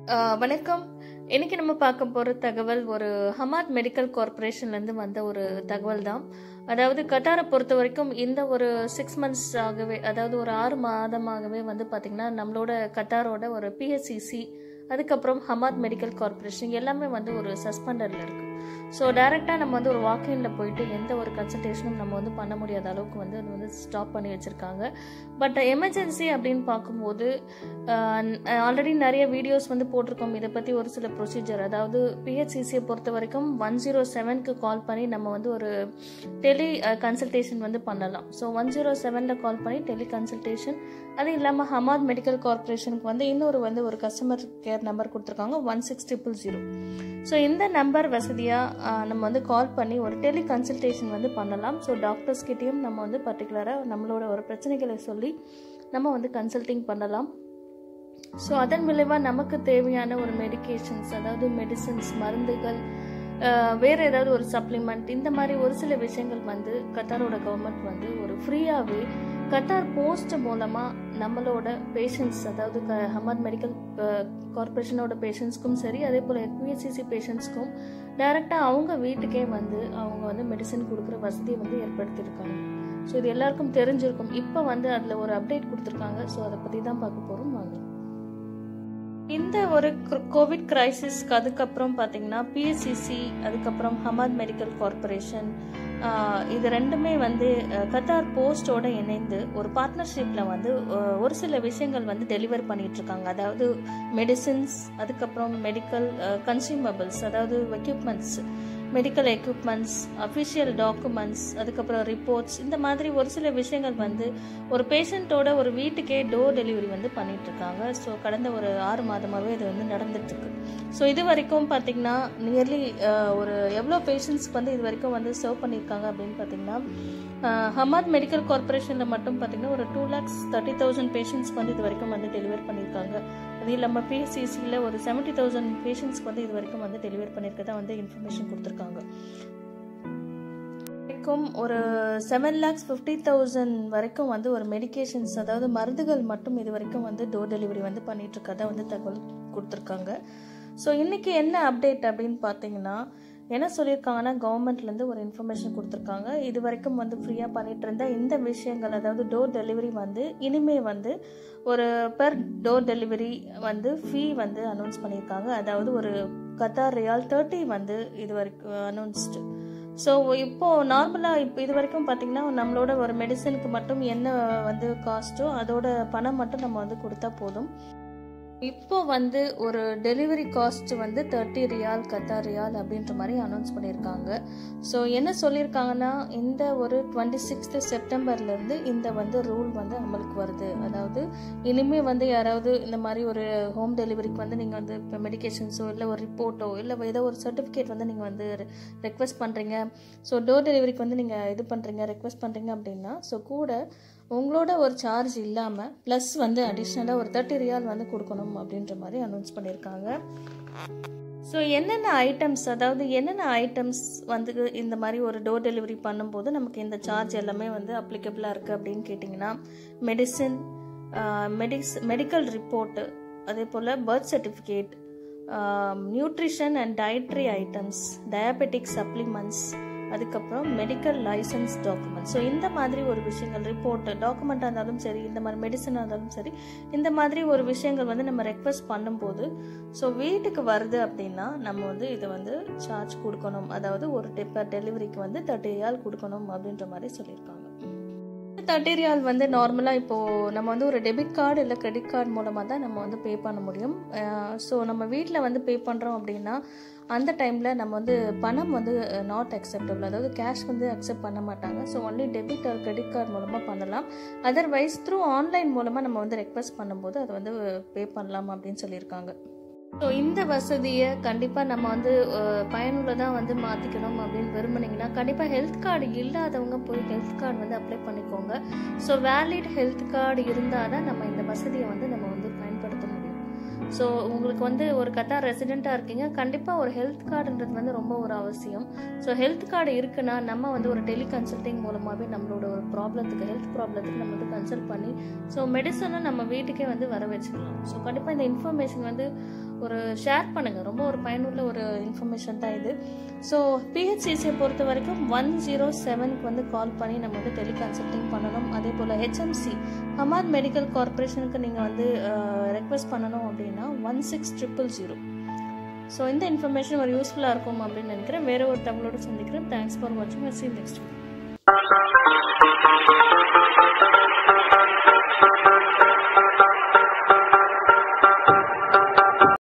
ஆஹ் வணக்கம் இன்னைக்கு நம்ம பார்க்க போகிற தகவல் ஒரு ஹமாத் மெடிக்கல் கார்ப்பரேஷன்லேருந்து வந்த ஒரு தகவல் தான் அதாவது கட்டாரை பொறுத்த வரைக்கும் இந்த ஒரு சிக்ஸ் மந்த்ஸ் ஆகவே அதாவது ஒரு ஆறு மாதமாகவே வந்து பார்த்திங்கன்னா நம்மளோட கட்டாரோட ஒரு பிஎஸ்சிசி அதுக்கப்புறம் ஹமாத் மெடிக்கல் கார்ப்பரேஷன் எல்லாமே வந்து ஒரு சஸ்பெண்டரில் இருக்குது ஸோ டைரெக்டாக நம்ம வந்து ஒரு வாக்கிங்கில் போயிட்டு எந்த ஒரு கன்சல்டேஷனும் நம்ம வந்து பண்ண முடியாத அளவுக்கு வந்து அது வந்து ஸ்டாப் பண்ணி வச்சுருக்காங்க பட் எமர்ஜென்சி அப்படின்னு பார்க்கும்போது ஆல்ரெடி நிறைய வீடியோஸ் வந்து போட்டிருக்கோம் இதை பற்றி ஒரு சில ப்ரொசீஜர் அதாவது பிஹெச்சிசியை பொறுத்த வரைக்கும் ஒன் ஜீரோ செவனுக்கு கால் பண்ணி நம்ம வந்து ஒரு டெலி கன்சல்டேஷன் வந்து பண்ணலாம் ஸோ ஒன் ஜீரோ செவனில் கால் பண்ணி டெலி கன்சல்டேஷன் அது இல்லாமல் ஹமாத் மெடிக்கல் கார்ப்பரேஷனுக்கு வந்து இன்னொரு வந்து ஒரு கஸ்டமர் கேர் நம்பர் கொடுத்துருக்காங்க one six triple zero so இந்த நம்பர் வசதியாக நம்ம வந்து கால் பண்ணி ஒரு டெலி கன்சல்டேஷன் வந்து பண்ணலாம் ஸோ டாக்டர்ஸ் கிட்டேயும் நம்ம வந்து பர்டிகுலராக நம்மளோட ஒரு பிரச்சனைகளை சொல்லி நம்ம வந்து கன்சல்டிங் பண்ணலாம் ஸோ அதன் விளைவாக நமக்கு தேவையான ஒரு மெடிகேஷன்ஸ் அதாவது மெடிசின்ஸ் மருந்துகள் அஹ், வேற ஏதாவது ஒரு சப்ளிமெண்ட் இந்த மாதிரி ஒரு சில விஷயங்கள் வந்து கத்தாரோட கவர்மெண்ட் வந்து ஒரு ஃப்ரீயாகவே கத்தார் போஸ்ட் மூலமாக நம்மளோட பேஷண்ட்ஸ் அதாவது க ஹமாத் மெடிக்கல் கார்ப்பரேஷனோட பேஷண்ட்ஸ்க்கும் சரி அதே போல் பிஎஸ்சிசி பேஷண்ட்ஸ்க்கும் டைரெக்டாக அவங்க வீட்டுக்கே வந்து அவங்க வந்து மெடிசன் கொடுக்குற வசதியை வந்து ஏற்படுத்தியிருக்காங்க ஸோ இது எல்லாருக்கும் தெரிஞ்சிருக்கும் இப்போ வந்து அதில் ஒரு அப்டேட் கொடுத்துருக்காங்க ஸோ அதை பற்றி தான் பார்க்க போகிறோம் வாங்க இந்த ஒரு கோவிட் கிரைசிஸ்க்கு அதுக்கப்புறம் பார்த்தீங்கன்னா பிஎஸ்சிசி அதுக்கப்புறம் ஹமாத் மெடிக்கல் கார்ப்பரேஷன் இது ரெண்டுமே வந்து அஹ், கத்தார் போஸ்டோட இணைந்து ஒரு பார்ட்னர்ஷிப்பில் வந்து அஹ், ஒரு சில விஷயங்கள் வந்து டெலிவர் பண்ணிட்டு இருக்காங்க அதாவது மெடிசின்ஸ் அதுக்கப்புறம் மெடிக்கல் கன்சியூமபிள்ஸ் அதாவது equipments medical equipments official documents அதுக்கப்புறம் ரிப்போர்ட்ஸ் இந்த மாதிரி ஒரு சில விஷயங்கள் வந்து ஒரு பேஷண்ட்டோட ஒரு வீட்டுக்கே டோர் டெலிவரி வந்து பண்ணிட்டு இருக்காங்க ஸோ கடந்த ஒரு ஆறு மாதமாகவே இது வந்து நடந்துட்டு இருக்கு ஸோ இது வரைக்கும் பார்த்தீங்கன்னா நியர்லி ஒரு எவ்வளோ பேஷண்ட்ஸ்க்கு வந்து இது வரைக்கும் வந்து சர்வ் பண்ணியிருக்காங்க அப்படின்னு பார்த்தீங்கன்னா அஹ், ஹமாத் மெடிக்கல் கார்ப்பரேஷனில் மட்டும் பார்த்தீங்கன்னா ஒரு டூ லேக்ஸ் தேர்ட்டி தௌசண்ட் பேஷண்ட்ஸ்க்கு வந்து இது வரைக்கும் வந்து டெலிவர் பண்ணியிருக்காங்க அது இல்லாமல் பிஎஸ்சிசியில் ஒரு செவன்ட்டி தௌசண்ட் பேஷண்ட்ஸ்க்கு வந்து இது வரைக்கும் வந்து டெலிவர் பண்ணியிருக்கதா வந்து இன்ஃபர்மேஷன் கொடுத்துருக்காங்க வரைக்கும் ஒரு செவன் லேக்ஸ் ஃபிஃப்டி தௌசண்ட் வரைக்கும் வந்து ஒரு மெடிகேஷன்ஸ் அதாவது மருந்துகள் மட்டும் இது வரைக்கும் வந்து டோர் டெலிவரி வந்து பண்ணிட்டு இருக்கதா வந்து தகவல் கொடுத்துருக்காங்க ஸோ இன்னைக்கு என்ன அப்டேட் அப்படின்னு பார்த்தீங்கன்னா என்ன சொல்லியிருக்காங்கன்னா கவர்மெண்ட்லேருந்து ஒரு இன்ஃபர்மேஷன் கொடுத்துருக்காங்க இது வரைக்கும் வந்து ஃப்ரீயாக பண்ணிட்டு இருந்த இந்த விஷயங்கள் அதாவது டோர் டெலிவரி வந்து இனிமே வந்து ஒரு பெர் டோர் டெலிவரி வந்து ஃபீ வந்து அனௌன்ஸ் பண்ணியிருக்காங்க அதாவது ஒரு கத்தார் ரியால் தேர்ட்டி வந்து இது வரைக்கும் அனௌன்ஸ்டு ஸோ இப்போ நார்மலாக இப்போ இது வரைக்கும் பார்த்தீங்கன்னா நம்மளோட ஒரு மெடிசனுக்கு மட்டும் என்ன வந்து காஸ்ட்டோ அதோட பணம் மட்டும் நம்ம வந்து கொடுத்தா போதும் இப்போ வந்து ஒரு டெலிவரி காஸ்ட் வந்து தேர்ட்டி ரியால் கத்தார் ரியால் அப்படின்ற மாதிரி அனௌன்ஸ் பண்ணியிருக்காங்க ஸோ என்ன சொல்லியிருக்காங்கன்னா இந்த ஒரு டுவெண்ட்டி சிக்ஸ்த்து செப்டம்பர்லேருந்து இந்த வந்து ரூல் வந்து அமலுக்கு வருது அதாவது இனிமேல் வந்து யாராவது இந்த மாதிரி ஒரு ஹோம் டெலிவரிக்கு வந்து நீங்கள் வந்து இப்போ மெடிகேஷன்ஸோ இல்லை ஒரு ரிப்போர்ட்டோ இல்லை ஏதோ ஒரு சர்டிஃபிகேட் வந்து நீங்கள் வந்து ரெக்வஸ்ட் பண்ணுறீங்க ஸோ டோர் டெலிவரிக்கு வந்து நீங்கள் இது பண்ணுறீங்க ரெக்வஸ்ட் பண்ணுறீங்க அப்படின்னா ஸோ கூட உங்களோட ஒரு சார்ஜ் இல்லாமல் ப்ளஸ் வந்து அடிஷ்னலாக ஒரு தேர்ட்டி ரியால் வந்து கொடுக்கணும் அப்படின்ற மாதிரி அனௌன்ஸ் பண்ணியிருக்காங்க ஸோ என்னென்ன ஐட்டம்ஸ் அதாவது என்னென்ன ஐட்டம்ஸ் வந்து இந்த மாதிரி ஒரு டோர் டெலிவரி பண்ணும்போது நமக்கு இந்த சார்ஜ் எல்லாமே வந்து அப்ளிகபிளாக இருக்குது அப்படின்னு கேட்டிங்கன்னா மெடிசின் மெடிஸ் மெடிக்கல் ரிப்போர்ட்டு அதே போல் birth certificate nutrition and dietary items diabetic supplements அதுக்கப்புறம் மெடிக்கல் லைசன்ஸ் டாக்குமெண்ட் ஸோ இந்த மாதிரி ஒரு விஷயங்கள் ரிப்போர்ட் டாக்குமெண்ட்டாக இருந்தாலும் சரி இந்த மாதிரி மெடிசனாக இருந்தாலும் சரி இந்த மாதிரி ஒரு விஷயங்கள் வந்து நம்ம ரெக்வஸ்ட் பண்ணும்போது ஸோ வீட்டுக்கு வருது அப்படின்னா நம்ம வந்து இதை வந்து சார்ஜ் கொடுக்கணும் அதாவது ஒரு டெப்பர் டெலிவரிக்கு வந்து தேர்ட்டி ரியால் கொடுக்கணும் அப்படின்ற மாதிரி சொல்லியிருக்காங்க தேர்ட்டி ரியால் வந்து நார்மலாக இப்போது நம்ம வந்து ஒரு டெபிட் கார்டு இல்லை கிரெடிட் கார்டு மூலமாக தான் நம்ம வந்து பே பண்ண முடியும் ஸோ நம்ம வீட்டில் வந்து பே பண்ணுறோம் அப்படின்னா அந்த டைமில் நம்ம வந்து பணம் வந்து நாட் அக்செப்டபிள் அதாவது கேஷ் வந்து அக்செப்ட் பண்ண மாட்டாங்க so only debit or credit card மூலமாக பண்ணலாம் அதர்வைஸ் த்ரூ ஆன்லைன் மூலமாக நம்ம வந்து ரெக்வஸ்ட் பண்ணும்போது அதை வந்து பே பண்ணலாம் அப்படின்னு சொல்லியிருக்காங்க ஸோ இந்த வசதியை கண்டிப்பாக நம்ம வந்து அஹ், பயனுள்ளதாக வந்து மாற்றிக்கணும் அப்படின்னு விரும்புனீங்கன்னா கண்டிப்பாக ஹெல்த் கார்டு இல்லாதவங்க போய் ஹெல்த் கார்டு வந்து அப்ளை பண்ணிக்கோங்க ஸோ வேலிட் ஹெல்த் கார்டு இருந்தால் தான் நம்ம இந்த வசதியை வந்து நம்ம வந்து பயன்படுத்த முடியும் ஸோ உங்களுக்கு வந்து ஒரு கத்தார் ரெசிடெண்ட்டாக இருக்கீங்க கண்டிப்பாக ஒரு ஹெல்த் கார்டுன்றது வந்து ரொம்ப ஒரு அவசியம் ஸோ ஹெல்த் கார்டு இருக்குன்னா நம்ம வந்து ஒரு டெலி கன்சல்டிங் மூலமாகவே நம்மளோட ஒரு ப்ராப்ளத்துக்கு ஹெல்த் ப்ராப்ளத்துக்கு நம்ம வந்து கன்சல்ட் பண்ணி ஸோ மெடிசனும் நம்ம வீட்டுக்கே வந்து வர வச்சுக்கலாம் ஸோ கண்டிப்பாக இந்த இன்ஃபர்மேஷன் வந்து ஒரு ஷேர் பண்ணுங்கள் ரொம்ப ஒரு பயனுள்ள ஒரு இன்ஃபர்மேஷன் தான் இது ஸோ பிஹெச்சிசியை பொறுத்த வரைக்கும் ஒன் ஜீரோ செவனுக்கு வந்து கால் பண்ணி நம்ம வந்து டெலி கன்சல்டிங் பண்ணணும் அதே போல் ஹெச்எம்சி ஹமாத் மெடிக்கல் கார்பரேஷனுக்கு நீங்கள் வந்து ரெக்வஸ்ட் பண்ணணும் அப்படின்னா one six triple zero so இந்த இன்ஃபர்மேஷன் ஒரு யூஸ்ஃபுல்லாக இருக்கும் அப்படின்னு நினைக்கிறேன் வேற ஒரு தகவலோடு சந்திக்கிறேன் தேங்க்ஸ் ஃபார் வாட்சிங் சி நெக்ஸ்ட்